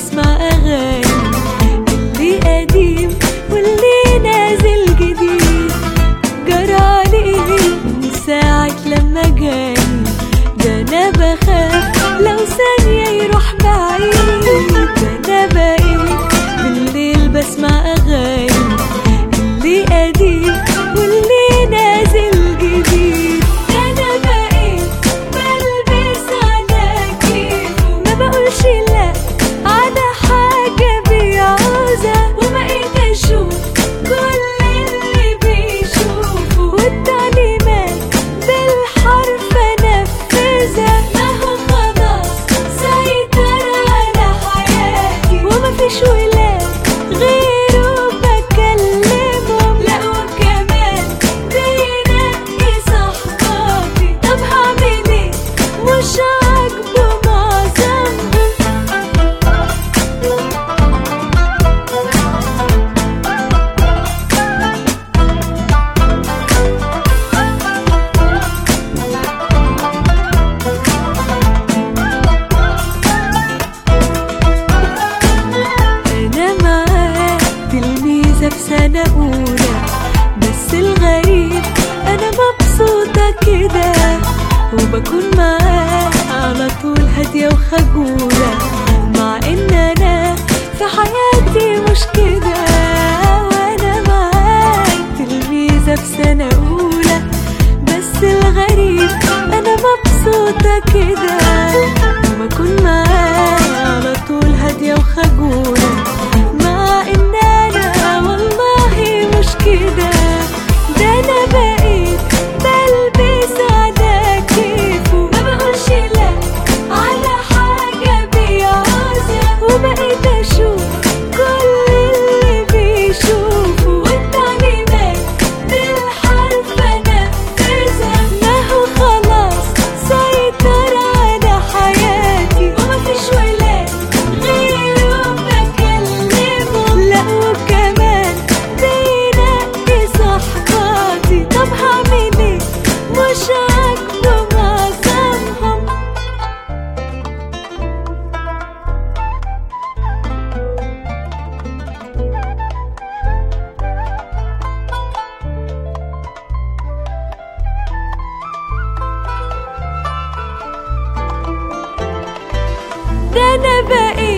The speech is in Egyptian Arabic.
بسمع أغاني اللي قديم واللي نازل جديد جرالي من ساعة لما جاني ده أنا بخاف لو ثانية يروح بعيد ده أنا بقيت بالليل بسمع أغاني اللي قديم واللي نازل جديد ده أنا بقيت بلبس على كيفه ما بقولش لا على حاجة بيعوزها وبقيت أشوف كل اللي بيشوفه والتعليمات بالحرف أنفذها ما هو خلاص سيطر على حياتي ومفيش ولاد غيره بكلمهم لا وكمان بينقي صحباتي طب هعمل ايه مش عاجبه معظمهم أنا معاه تلميذة في سنة أولى بس الغريب أنا مبسوطة كده وبكون معاه على طول هادية وخجولة مع إن أنا في حياتي مش كده وأنا معاه تلميذة في سنة أولى بس الغريب أنا مبسوطة كده وبكون معاه على طول هادية وخجولة مع إن أنا والله مش كده ده أنا بقيت بلبس على كيفه ما بقولش لا على حاجة بيعوزها وبقيت أشوف كل اللي بيشوفه والتعليمات بالحرف أنفذها ما هو خلاص سيطر على حياتي ومفيش ولاد غيره بكلمهم لا وكمان بينقي صحباتي طب هعمل ايه مش عاجبه معظمهم ده انا بقيت